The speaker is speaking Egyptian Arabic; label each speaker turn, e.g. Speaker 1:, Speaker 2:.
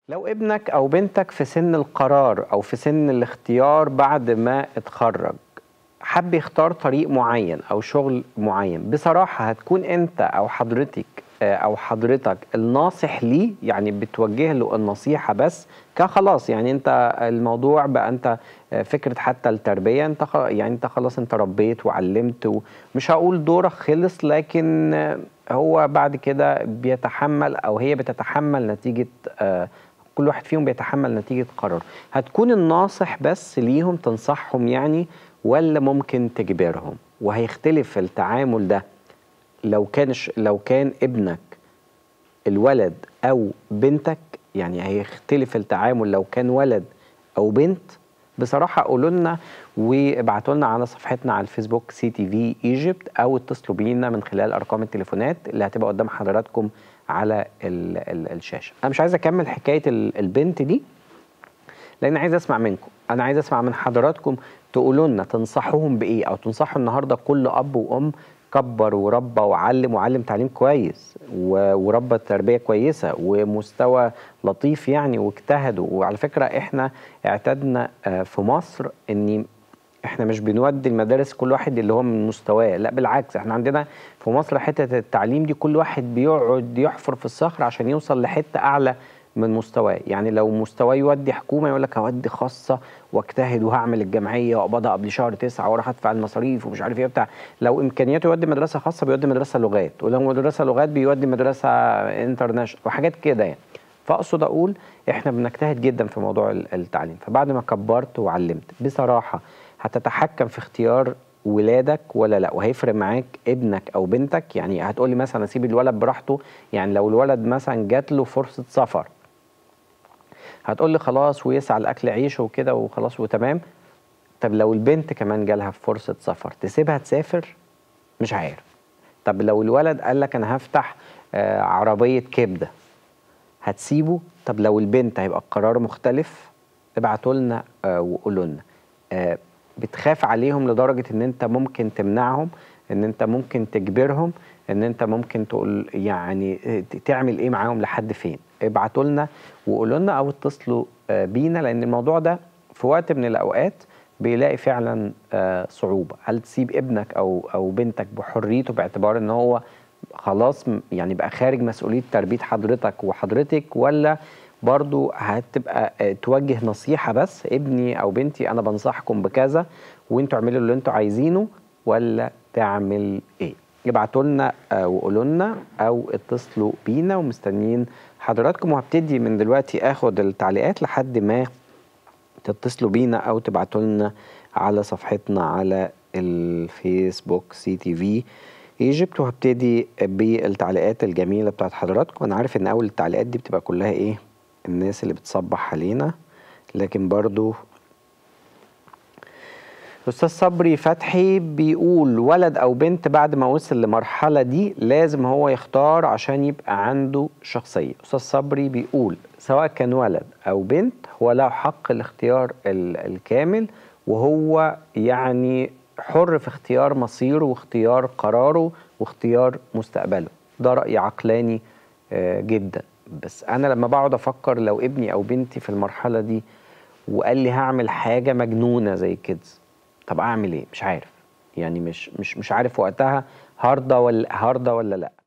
Speaker 1: لو ابنك أو بنتك في سن القرار أو في سن الاختيار بعد ما اتخرج حب يختار طريق معين أو شغل معين بصراحة هتكون أنت أو حضرتك آه، أو حضرتك الناصح ليه يعني بتوجه له النصيحة بس كخلاص يعني أنت الموضوع بقى أنت آه، فكرة حتى التربية أنت خ- يعني أنت خلاص أنت ربيت وعلمت ومش هقول دورك خلص لكن آه، هو بعد كده بيتحمل أو هي بتتحمل نتيجة آه، كل واحد فيهم بيتحمل نتيجة قرار هتكون الناصح بس ليهم تنصحهم يعني ولا ممكن تجبرهم وهيختلف التعامل ده لو كان ش- لو كان ابنك الولد او بنتك يعني هيختلف التعامل لو كان ولد او بنت بصراحه قولوا لنا وابعتوا لنا على صفحتنا على الفيسبوك سي تي في ايجيبت او اتصلوا بينا من خلال ارقام التليفونات اللي هتبقى قدام حضراتكم على ال ال الشاشه انا مش عايز اكمل حكايه ال- البنت دي لان عايز اسمع منكم انا عايز اسمع من حضراتكم تقولوا لنا تنصحوهم بايه او تنصحوا النهارده كل اب وام كبر وربى وعلم وعلم تعليم كويس و- وربى تربيه كويسه ومستوى لطيف يعني واجتهدوا وعلى فكره احنا اعتدنا آه، في مصر ان احنا مش بنودي المدارس كل واحد اللي هو من مستواه لا بالعكس احنا عندنا في مصر حته التعليم دي كل واحد بيقعد يحفر في الصخر عشان يوصل لحته اعلى من مستواه يعني لو مستواه يودي حكومه يقول لك هودي خاصه واجتهد وهعمل الجمعيه واقبضها قبل شهر تسعة واروح ادفع المصاريف ومش عارف ايه بتاع لو امكانياته يودي مدرسه خاصه بيودي مدرسه لغات ولو مدرسه لغات بيودي مدرسه انترناشونال وحاجات كده يعني فاقصد اقول احنا بنجتهد جدا في موضوع ال- التعليم فبعد ما كبرت وعلمت بصراحه هتتحكم في اختيار ولادك ولا لا وهيفرق معاك ابنك او بنتك يعني هتقولي مثلا اسيب الولد براحته يعني لو الولد مثلا جات له فرصه سفر هتقول لي خلاص ويسعى لاكل عيشه وكده وخلاص وتمام طب لو البنت كمان جالها فرصه سفر تسيبها تسافر مش عارف طب لو الولد قال لك انا هفتح آه، عربيه كبده هتسيبه طب لو البنت هيبقى القرار مختلف ابعتوا لنا آه، وقولوا لنا آه، بتخاف عليهم لدرجه ان انت ممكن تمنعهم ان انت ممكن تجبرهم ان انت ممكن تقول يعني آه، ت- تعمل ايه معاهم لحد فين ابعتوا لنا وقولوا لنا او اتصلوا آه، بينا لان الموضوع ده في وقت من الاوقات بيلاقي فعلا آه، صعوبه هل تسيب ابنك او او بنتك بحريته باعتبار ان هو خلاص م- يعني بقى خارج مسؤوليه تربيه حضرتك وحضرتك ولا برضو هتبقى آه، توجه نصيحه بس ابني او بنتي انا بنصحكم بكذا وانتوا اعملوا اللي انتوا عايزينه ولا تعمل ايه ابعتوا لنا آه، وقولوا لنا او اتصلوا بينا ومستنيين حضراتكم وهبتدي من دلوقتي اخد التعليقات لحد ما تتصلوا بينا او تبعتوا لنا على صفحتنا على الفيسبوك سي تي في ايجيبت وهبتدي بالتعليقات الجميله بتاعت حضراتكم انا عارف ان اول التعليقات دي بتبقى كلها ايه الناس اللي بتصبح علينا لكن برضو استاذ صبري فتحي بيقول ولد او بنت بعد ما وصل للمرحله دي لازم هو يختار عشان يبقى عنده شخصيه استاذ صبري بيقول سواء كان ولد او بنت هو له حق الاختيار ال- الكامل وهو يعني حر في اختيار مصيره واختيار قراره واختيار مستقبله ده راي عقلاني آه، جدا بس انا لما بقعد افكر لو ابني او بنتي في المرحله دي وقال لي هعمل حاجه مجنونه زي كده طب اعمل ايه مش عارف يعني مش مش مش عارف وقتها هرضى ولا هرضى ولا لا